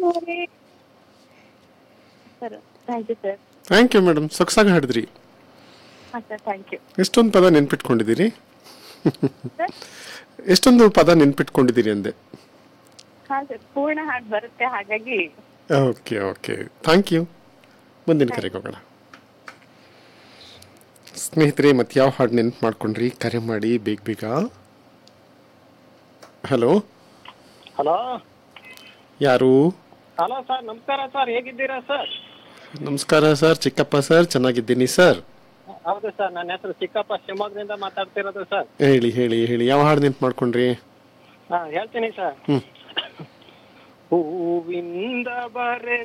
Sir thank you sir thank you madam ಸೊಗಸಾಗಿ ಹಾಡಿದ್ರಿ ಹಾಂ ಸರ್ ಥ್ಯಾಂಕ್ ಯು ಎಷ್ಟೊಂದು ಪದ ನೆನ್ಪಿಟ್ಕೊಂಡಿದ್ದೀರಿ ಸರ್ ಎಷ್ಟೊಂದು ಪದ ನೆನ್ಪಿಟ್ಕೊಂಡಿದ್ದೀರಿ ಅಂದೆ ಹಾಂ ಸರ್ ಪೂರ್ಣ ಹಾಡು ಬರುತ್ತೆ ಹಾಗಾಗಿ ಓಕೆ ಓಕೆ ಥ್ಯಾಂಕ್ ಯು ಮುಂದಿನ ಕರೆಗೆ ಹೋಗೋಣ ಸ್ನೇಹಿತರೆ ಮತ್ತೆ ಯಾವ ಹಾಡು ನೆನ್ಪು ಮಾಡ್ಕೊಂಡ್ರಿ ಕರೆ ಮಾಡಿ ಬೇಗ ಬೇಗ ಹಲೋ ಹಲೋ ಯಾರು ಹಲೋ ಸರ್ ನಮಸ್ಕಾರ ಸರ್ ಹೇಗಿದ್ದೀರಾ ಸರ್ ನಮಸ್ಕಾರ ಸರ್ ಚಿಕ್ಕಪ್ಪ ಸರ್ ಚೆನ್ನಾಗಿದ್ದೀನಿ ಸರ್ ಹೌದು ಸರ್ ನನ್ನ ಹೆಸರು ಚಿಕ್ಕಪ್ಪ ಶಿವಮೊಗ್ಗದಿಂದ ಮಾತಾಡ್ತಿರೋದು ಸರ್ ಹೇಳಿ ಹೇಳಿ ಹೇಳಿ ಯಾವ ಹಾಡು ನೆನ್ಪು ಮಾಡ್ಕೊಂಡ್ರಿ ಹಾ ಹೇಳ್ತೀನಿ ಸರ್ ಹ್ಮ್. ಹೂವಿಂದ ಬರೆ